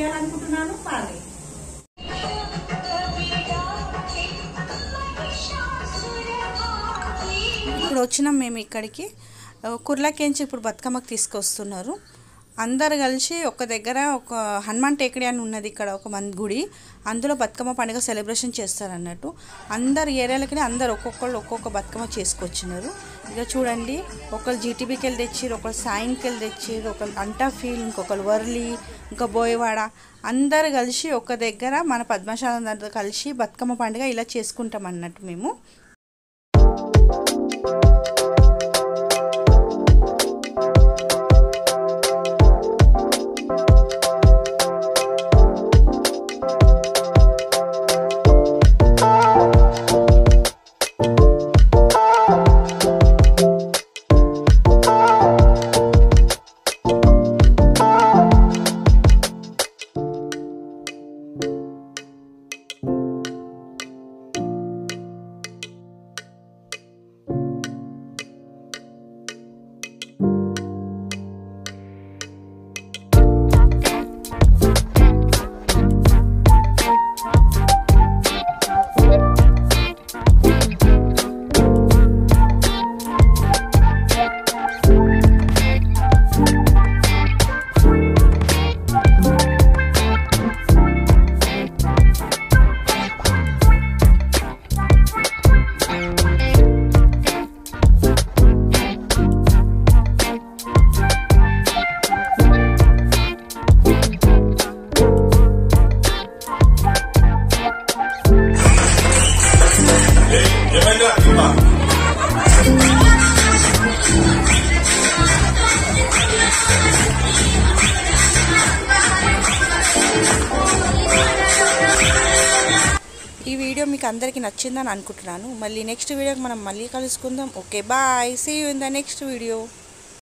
చేయాలనుకుంటున్నాను పాలి ఇప్పుడు వచ్చినాం మేము ఇక్కడికి ఆ, కుర్లాకేంచి ఇప్పుడు బతుకమ్మకు తీసుకొస్తున్నారు అందరు కలిసి ఒక దగ్గర ఒక హనుమాన్ టేకడి అని ఉన్నది ఇక్కడ ఒక మంది గుడి అందులో బతుకమ్మ పండుగ సెలబ్రేషన్ చేస్తారు అన్నట్టు అందరు ఏరియాలకి అందరు ఒక్కొక్కళ్ళు ఒక్కొక్క బతుకమ్మ చేసుకొచ్చినారు ఇక చూడండి ఒకళ్ళు జీటీబీకి వెళ్ళి తెచ్చిర్రు ఒకళ్ళు సాయంకి వెళ్ళి తెచ్చిర్రు ఒకళ్ళు అంటా ఫీల్ ఇంకొకరు వర్లి ఇంకా బోయవాడ అందరు కలిసి ఒక దగ్గర మన పద్మశాల దగ్గర కలిసి బతుకమ్మ పండుగ ఇలా చేసుకుంటాం అన్నట్టు మేము ఈ వీడియో మీకు అందరికీ నచ్చిందని అనుకుంటున్నాను మళ్ళీ నెక్స్ట్ వీడియోకి మనం మళ్ళీ కలుసుకుందాం okay bye see you in the next video